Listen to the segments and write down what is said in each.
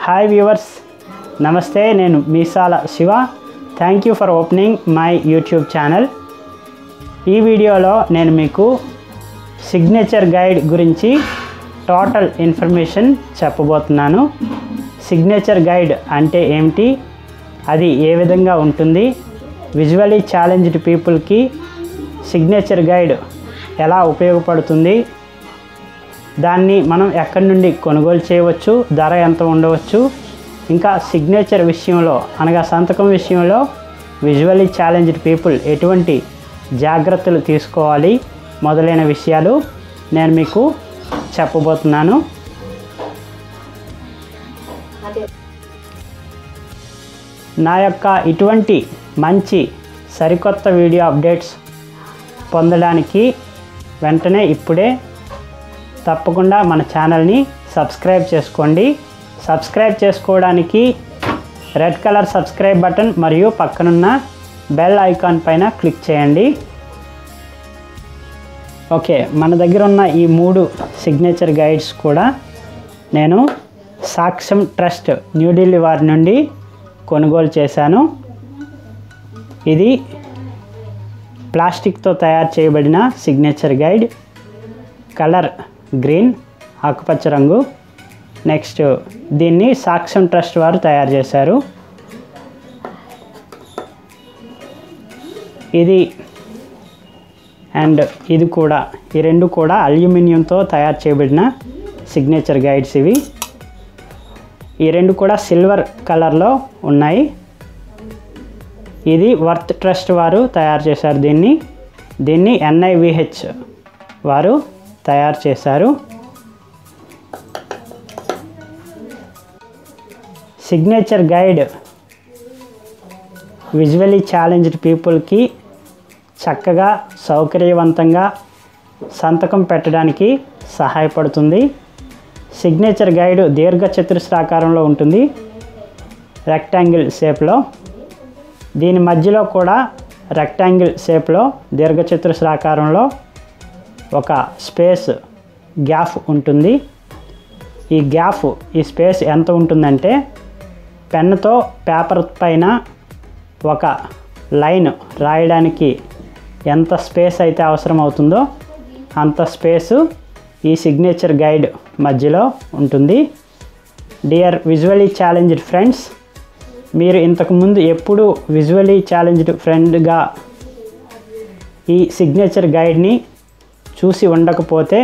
hi viewers నమస్తే నేను Meesala Shiva thank you for opening my YouTube channel ఈ వీడియోలో నేను మీకు సిగ్నేచర్ గైడ్ గురించి టోటల్ ఇన్ఫర్మేషన్ చెప్పబోతున్నాను సిగ్నేచర్ గైడ్ అంటే ఏమిటి అది ఏ విధంగా ఉంటుంది విజువలీ ఛాలెంజ్డ్ పీపుల్కి సిగ్నేచర్ గైడ్ ఎలా ఉపయోగపడుతుంది దాన్ని మనం ఎక్కడి నుండి కొనుగోలు చేయవచ్చు ధర ఎంత ఉండవచ్చు ఇంకా సిగ్నేచర్ విషయంలో అనగా సంతకం విషయంలో విజువల్లీ ఛాలెంజ్డ్ పీపుల్ ఎటువంటి జాగ్రత్తలు తీసుకోవాలి మొదలైన విషయాలు నేను మీకు చెప్పబోతున్నాను నా యొక్క ఇటువంటి మంచి సరికొత్త వీడియో అప్డేట్స్ పొందడానికి వెంటనే ఇప్పుడే తప్పకుండా మన ఛానల్ని సబ్స్క్రైబ్ చేసుకోండి సబ్స్క్రైబ్ చేసుకోవడానికి రెడ్ కలర్ సబ్స్క్రైబ్ బటన్ మరియు పక్కనున్న బెల్ ఐకాన్ పైన క్లిక్ చేయండి ఓకే మన దగ్గర ఉన్న ఈ మూడు సిగ్నేచర్ గైడ్స్ కూడా నేను సాక్ష్యం ట్రస్ట్ న్యూఢిల్లీ వారి నుండి కొనుగోలు చేశాను ఇది ప్లాస్టిక్తో తయారు చేయబడిన సిగ్నేచర్ గైడ్ కలర్ గ్రీన్ ఆకుపచ్చ రంగు నెక్స్ట్ దీన్ని సాక్ష్యం ట్రస్ట్ వారు తయారు చేశారు ఇది అండ్ ఇది కూడా ఈ రెండు కూడా అల్యూమినియంతో తయారు చేయబడిన సిగ్నేచర్ గైడ్స్ ఇవి ఈ రెండు కూడా సిల్వర్ కలర్లో ఉన్నాయి ఇది వర్త్ ట్రస్ట్ వారు తయారు చేశారు దీన్ని దీన్ని ఎన్ఐవిహెచ్ వారు తయారు చేశారు సిగ్నేచర్ గైడ్ విజువలీ ఛాలెంజ్డ్ పీపుల్కి చక్కగా సౌకర్యవంతంగా సంతకం పెట్టడానికి సహాయపడుతుంది సిగ్నేచర్ గైడ్ దీర్ఘ చతురస్రాకారంలో ఉంటుంది రెక్టాంగిల్ షేప్లో దీని మధ్యలో కూడా రెక్టాంగిల్ షేప్లో దీర్ఘ చతురస్రాకారంలో ఒక స్పేస్ గ్యాప్ ఉంటుంది ఈ గ్యాప్ ఈ స్పేస్ ఎంత ఉంటుందంటే పెన్నుతో పేపర్ పైన ఒక లైన్ రాయడానికి ఎంత స్పేస్ అయితే అవసరం అవుతుందో అంత స్పేసు ఈ సిగ్నేచర్ గైడ్ మధ్యలో ఉంటుంది డియర్ విజువలీ ఛాలెంజ్డ్ ఫ్రెండ్స్ మీరు ఇంతకుముందు ఎప్పుడు విజువలీ ఛాలెంజ్డ్ ఫ్రెండ్గా ఈ సిగ్నేచర్ గైడ్ని చూసి ఉండకపోతే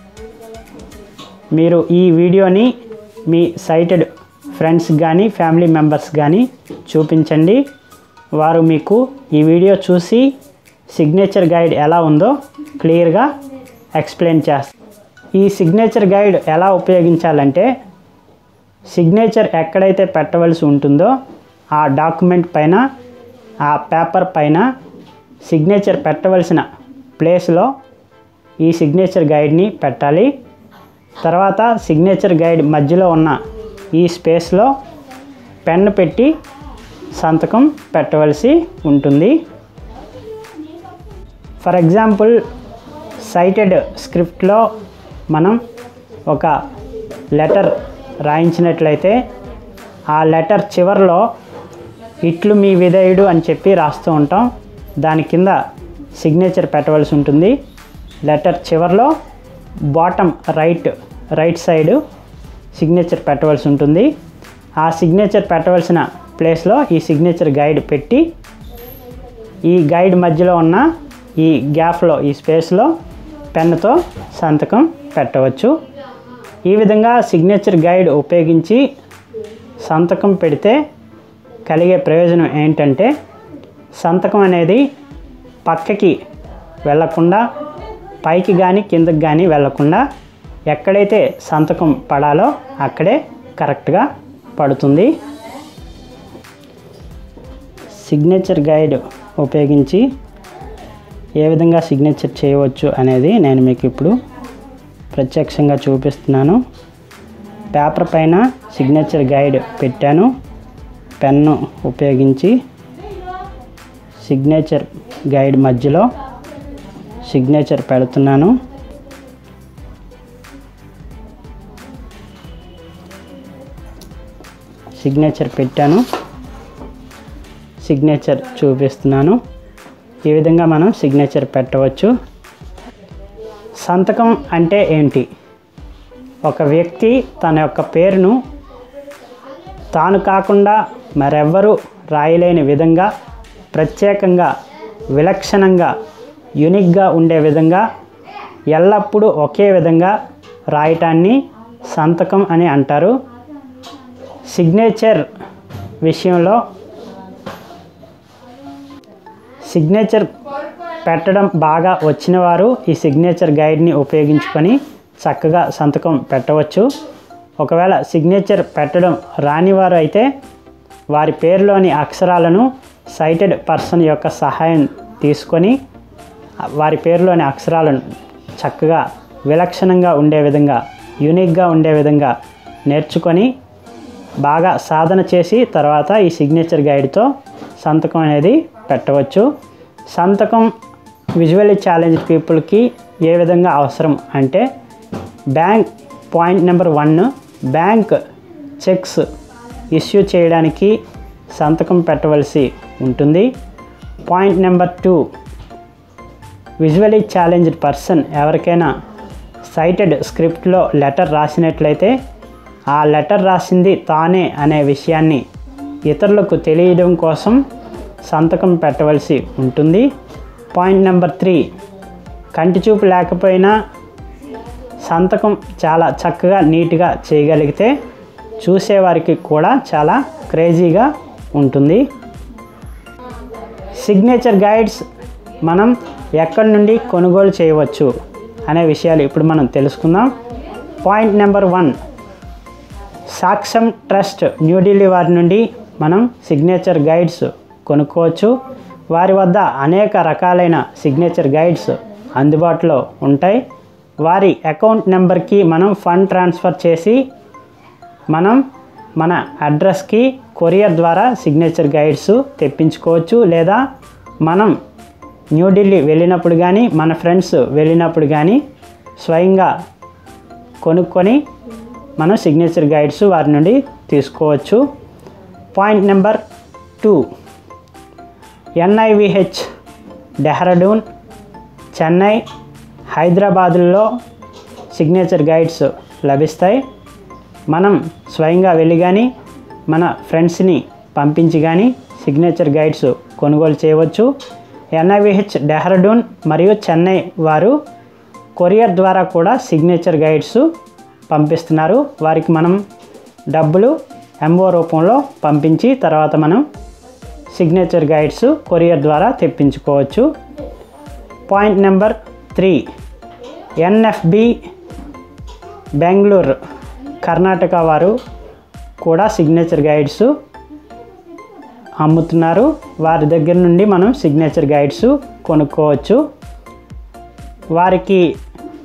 మీరు ఈ వీడియోని మీ సైటెడ్ ఫ్రెండ్స్ కానీ ఫ్యామిలీ మెంబర్స్ కానీ చూపించండి వారు మీకు ఈ వీడియో చూసి సిగ్నేచర్ గైడ్ ఎలా ఉందో క్లియర్గా ఎక్స్ప్లెయిన్ చేస్తారు ఈ సిగ్నేచర్ గైడ్ ఎలా ఉపయోగించాలంటే సిగ్నేచర్ ఎక్కడైతే పెట్టవలసి ఉంటుందో ఆ డాక్యుమెంట్ పైన ఆ పేపర్ పైన సిగ్నేచర్ పెట్టవలసిన ప్లేస్లో ఈ సిగ్నేచర్ గైడ్ని పెట్టాలి తర్వాత సిగ్నేచర్ గైడ్ మధ్యలో ఉన్న ఈ స్పేస్లో పెన్ పెట్టి సంతకం పెట్టవలసి ఉంటుంది ఫర్ ఎగ్జాంపుల్ సైటెడ్ స్క్రిప్ట్లో మనం ఒక లెటర్ రాయించినట్లయితే ఆ లెటర్ చివరిలో ఇట్లు మీ విధేయుడు అని చెప్పి రాస్తూ ఉంటాం దాని కింద సిగ్నేచర్ పెట్టవలసి ఉంటుంది లెటర్ చివరిలో bottom right right side signature పెట్టవలసి ఉంటుంది ఆ సిగ్నేచర్ పెట్టవలసిన ప్లేస్లో ఈ సిగ్నేచర్ గైడ్ పెట్టి ఈ గైడ్ మధ్యలో ఉన్న ఈ గ్యాప్లో ఈ స్పేస్లో పెన్నుతో సంతకం పెట్టవచ్చు ఈ విధంగా సిగ్నేచర్ గైడ్ ఉపయోగించి సంతకం పెడితే కలిగే ప్రయోజనం ఏంటంటే సంతకం అనేది పక్కకి వెళ్ళకుండా పైకి కానీ కిందకి కానీ వెళ్ళకుండా ఎక్కడైతే సంతకం పడాలో అక్కడే కరెక్ట్గా పడుతుంది సిగ్నేచర్ గైడ్ ఉపయోగించి ఏ విధంగా సిగ్నేచర్ చేయవచ్చు అనేది నేను మీకు ఇప్పుడు ప్రత్యక్షంగా చూపిస్తున్నాను పేపర్ పైన సిగ్నేచర్ గైడ్ పెట్టాను పెన్ను ఉపయోగించి సిగ్నేచర్ గైడ్ మధ్యలో సిగ్నేచర్ పెడుతున్నాను సిగ్నేచర్ పెట్టాను సిగ్నేచర్ చూపిస్తున్నాను ఈ విధంగా మనం సిగ్నేచర్ పెట్టవచ్చు సంతకం అంటే ఏంటి ఒక వ్యక్తి తన యొక్క పేరును తాను కాకుండా మరెవ్వరూ రాయలేని విధంగా ప్రత్యేకంగా విలక్షణంగా యునిక్గా ఉండే విధంగా ఎల్లప్పుడూ ఒకే విధంగా రాయటాన్ని సంతకం అని అంటారు సిగ్నేచర్ విషయంలో సిగ్నేచర్ పెట్టడం బాగా వచ్చిన వారు ఈ సిగ్నేచర్ గైడ్ని ఉపయోగించుకొని చక్కగా సంతకం పెట్టవచ్చు ఒకవేళ సిగ్నేచర్ పెట్టడం రాని వారు అయితే వారి పేరులోని అక్షరాలను సైటెడ్ పర్సన్ యొక్క సహాయం తీసుకొని వారి పేరులోని అక్షరాలను చక్కగా విలక్షణంగా ఉండే విధంగా యూనిక్గా ఉండే విధంగా నేర్చుకొని బాగా సాధన చేసి తర్వాత ఈ సిగ్నేచర్ గైడ్తో సంతకం అనేది పెట్టవచ్చు సంతకం విజువల్లీ ఛాలెంజ్ పీపుల్కి ఏ విధంగా అవసరం అంటే bank point number one bank cheques issue చేయడానికి సంతకం పెట్టవలసి ఉంటుంది point number two visually challenged person ఎవరికైనా సైటెడ్ స్క్రిప్ట్లో లెటర్ రాసినట్లయితే ఆ లెటర్ రాసింది తానే అనే విషయాన్ని ఇతరులకు తెలియడం కోసం సంతకం పెట్టవలసి ఉంటుంది పాయింట్ నెంబర్ త్రీ కంటి చూపు లేకపోయినా సంతకం చాలా చక్కగా నీట్గా చేయగలిగితే చూసేవారికి కూడా చాలా క్రేజీగా ఉంటుంది సిగ్నేచర్ గైడ్స్ మనం ఎక్కడి నుండి కొనుగోలు చేయవచ్చు అనే విషయాలు ఇప్పుడు మనం తెలుసుకుందాం point number one Saksham trust New Delhi వారి నుండి మనం సిగ్నేచర్ గైడ్స్ కొనుక్కోవచ్చు వారి వద్ద అనేక రకాలైన సిగ్నేచర్ గైడ్స్ అందుబాటులో ఉంటాయి వారి అకౌంట్ నెంబర్కి మనం ఫండ్ ట్రాన్స్ఫర్ చేసి మనం మన అడ్రస్కి కొరియర్ ద్వారా సిగ్నేచర్ గైడ్స్ తెప్పించుకోవచ్చు లేదా మనం న్యూఢిల్లీ వెళ్ళినప్పుడు కానీ మన ఫ్రెండ్స్ వెళ్ళినప్పుడు కానీ స్వయంగా కొనుక్కొని మనం సిగ్నేచర్ గైడ్స్ వారి నుండి తీసుకోవచ్చు point number two NIVH Dehradun Chennai హైదరాబాదుల్లో సిగ్నేచర్ గైడ్స్ లభిస్తాయి మనం స్వయంగా వెళ్ళి కానీ మన ఫ్రెండ్స్ని పంపించి కానీ సిగ్నేచర్ గైడ్స్ కొనుగోలు చేయవచ్చు ఎన్ఐవిహెచ్ డెహ్రాడూన్ మరియు చెన్నై వారు కొరియర్ ద్వారా కూడా సిగ్నేచర్ గైడ్స్ పంపిస్తున్నారు వారికి మనం డబ్బులు ఎంఓ రూపంలో పంపించి తర్వాత మనం సిగ్నేచర్ గైడ్స్ కొరియర్ ద్వారా తెప్పించుకోవచ్చు point number three NFB Bengaluru Karnataka వారు కూడా సిగ్నేచర్ గైడ్స్ అమ్ముతున్నారు వారి దగ్గర నుండి మనం సిగ్నేచర్ గైడ్స్ కొనుక్కోవచ్చు వారికి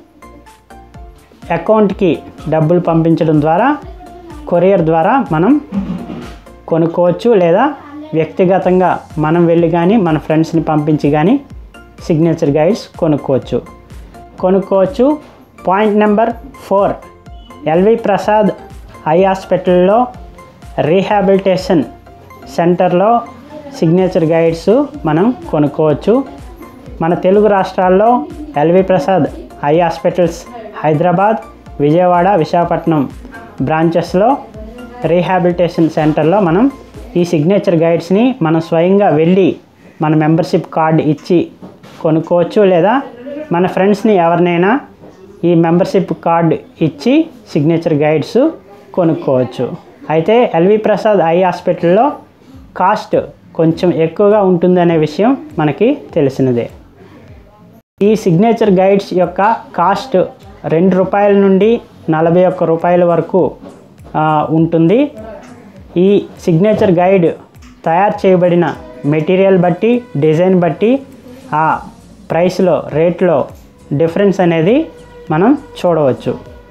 అకౌంట్కి డబ్బులు పంపించడం ద్వారా కొరియర్ ద్వారా మనం కొనుక్కోవచ్చు లేదా వ్యక్తిగతంగా మనం వెళ్ళి కానీ మన ఫ్రెండ్స్ని పంపించి కానీ సిగ్నేచర్ గైడ్స్ కొనుక్కోవచ్చు కొనుక్కోవచ్చు point number four LV Prasad eye హాస్పిటల్లో రీహాబిలిటేషన్ సెంటర్లో సిగ్నేచర్ గైడ్స్ మనం కొనుక్కోవచ్చు మన తెలుగు రాష్ట్రాల్లో LV Prasad eye hospitals Hyderabad Vijayawada Visakhapatnam బ్రాంచెస్లో రీహాబిలిటేషన్ సెంటర్లో మనం ఈ సిగ్నేచర్ గైడ్స్ని మనం స్వయంగా వెళ్ళి మన మెంబర్షిప్ కార్డు ఇచ్చి కొనుక్కోవచ్చు లేదా మన ఫ్రెండ్స్ని ఎవరినైనా ఈ మెంబర్షిప్ కార్డు ఇచ్చి సిగ్నేచర్ గైడ్స్ కొనుక్కోవచ్చు అయితే ఎల్వి ప్రసాద్ ఐ హాస్పిటల్లో కాస్ట్ కొంచెం ఎక్కువగా ఉంటుందనే విషయం మనకి తెలిసినదే ఈ సిగ్నేచర్ గైడ్స్ యొక్క కాస్ట్ రెండు రూపాయల నుండి నలభై ఒక్క రూపాయల వరకు ఆ, ఉంటుంది ఈ సిగ్నేచర్ గైడ్ తయారు చేయబడిన మెటీరియల్ బట్టి డిజైన్ బట్టి ఆ ప్రైస్లో రేట్లో డిఫరెన్స్ అనేది మనం చూడవచ్చు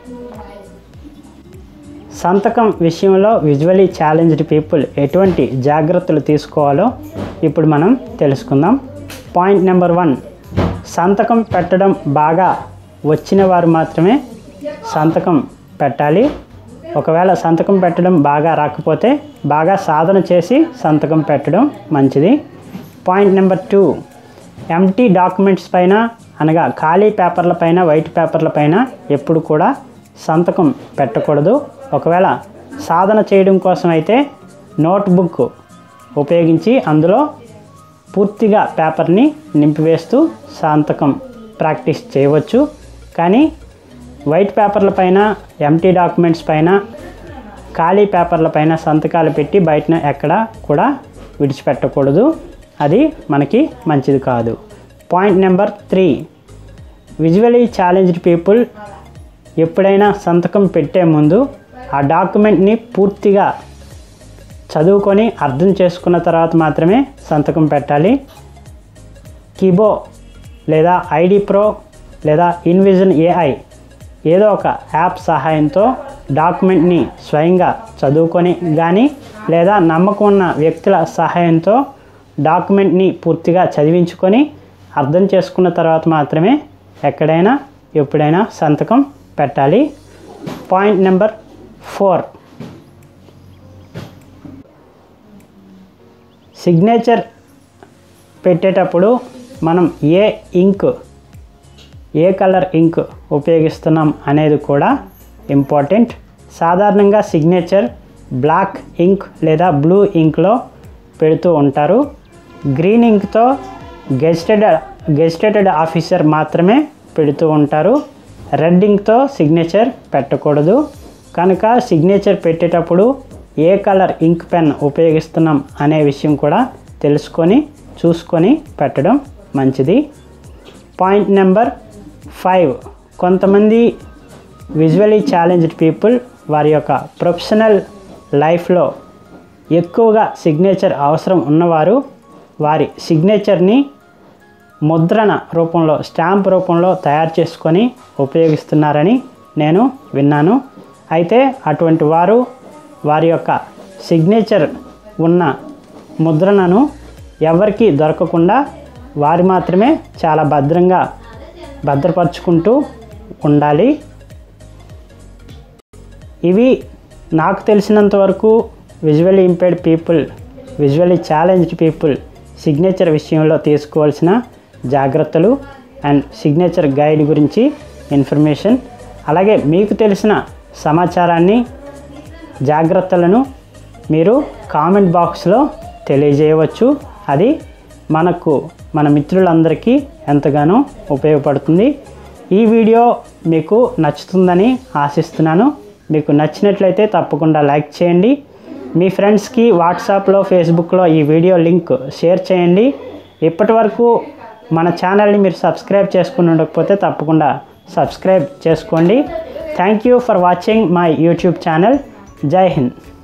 సంతకం విషయంలో విజువలీ ఛాలెంజ్డ్ పీపుల్ ఎటువంటి జాగ్రత్తలు తీసుకోవాలో ఇప్పుడు మనం తెలుసుకుందాం పాయింట్ నెంబర్ వన్ సంతకం పెట్టడం బాగా వచ్చిన వారు మాత్రమే సంతకం పెట్టాలి ఒకవేళ సంతకం పెట్టడం బాగా రాకపోతే బాగా సాధన చేసి సంతకం పెట్టడం మంచిది point number two empty documents పైన అనగా ఖాళీ పేపర్ల పైన వైట్ పేపర్ల పైన ఎప్పుడు కూడా సంతకం పెట్టకూడదు ఒకవేళ సాధన చేయడం కోసం అయితే నోట్బుక్ ఉపయోగించి అందులో పూర్తిగా పేపర్ని నింపివేస్తూ సంతకం ప్రాక్టీస్ చేయవచ్చు కానీ వైట్ పేపర్ల పైన ఎంటీ డాక్యుమెంట్స్ పైన ఖాళీ పేపర్ల పైన సంతకాలు పెట్టి బయటన ఎక్కడ కూడా విడిచిపెట్టకూడదు అది మనకి మంచిది కాదు point number three visually challenged people ఎప్పుడైనా సంతకం పెట్టే ముందు ఆ డాక్యుమెంట్ని పూర్తిగా చదువుకొని అర్థం చేసుకున్న తర్వాత మాత్రమే సంతకం పెట్టాలి కీబో లేదా ఐడి ప్రో లేదా ఇన్విజన్ ఏఐ ఏదో ఒక యాప్ సహాయంతో డాక్యుమెంట్ని స్వయంగా చదువుకొని కానీ లేదా నమ్మకం ఉన్న వ్యక్తుల సహాయంతో డాక్యుమెంట్ని పూర్తిగా చదివించుకొని అర్థం చేసుకున్న తర్వాత మాత్రమే ఎక్కడైనా ఎప్పుడైనా సంతకం పెట్టాలి పాయింట్ నెంబర్ ఫోర్ సిగ్నేచర్ పెట్టేటప్పుడు మనం ఏ ఇంక్ ఏ కలర్ ఇంక్ ఉపయోగిస్తున్నాం అనేది కూడా ఇంపార్టెంట్ సాధారణంగా సిగ్నేచర్ బ్లాక్ ఇంక్ లేదా బ్లూ ఇంక్లో పెడుతూ ఉంటారు గ్రీన్ ఇంక్తో గెజిటెడ్ గెజిటెడ్ ఆఫీసర్ మాత్రమే పెడుతూ ఉంటారు రెడ్ ఇంక్తో సిగ్నేచర్ పెట్టకూడదు కనుక సిగ్నేచర్ పెట్టేటప్పుడు ఏ కలర్ ఇంక్ పెన్ ఉపయోగిస్తున్నాం అనే విషయం కూడా తెలుసుకొని చూసుకొని పెట్టడం మంచిది పాయింట్ నెంబర్ ఫైవ్ కొంతమంది విజువలీ ఛాలెంజ్డ్ పీపుల్ వారి యొక్క ప్రొఫెషనల్ లైఫ్లో ఎక్కువగా సిగ్నేచర్ అవసరం ఉన్నవారు వారి సిగ్నేచర్ని ముద్రణ రూపంలో స్టాంప్ రూపంలో తయారు చేసుకొని ఉపయోగిస్తున్నారని నేను విన్నాను అయితే అటువంటి వారు వారి యొక్క సిగ్నేచర్ ఉన్న ముద్రణను ఎవరికి దొరకకుండా వారు మాత్రమే చాలా భద్రంగా భద్రపరుచుకుంటూ ఉండాలి ఇవి నాకు తెలిసినంత వరకు visually impaired people visually challenged people signature విషయంలో తీసుకోవాల్సిన జాగ్రత్తలు అండ్ సిగ్నేచర్ గైడ్ గురించి ఇన్ఫర్మేషన్ అలాగే మీకు తెలిసిన సమాచారాన్ని జాగ్రత్తలను మీరు కామెంట్ బాక్స్లో తెలియజేయవచ్చు అది మనకు మన మిత్రులందరికీ ఎంతగానో ఉపయోగపడుతుంది ఈ వీడియో మీకు నచ్చుతుందని ఆశిస్తున్నాను మీకు నచ్చినట్లయితే తప్పకుండా లైక్ చేయండి మీ ఫ్రెండ్స్కి వాట్సాప్లో ఫేస్బుక్లో ఈ వీడియో లింక్ షేర్ చేయండి ఇప్పటి వరకు మన ఛానల్ని మీరు సబ్స్క్రైబ్ చేసుకుని ఉండకపోతే తప్పకుండా సబ్స్క్రైబ్ చేసుకోండి thank you for watching my YouTube channel Jai Hind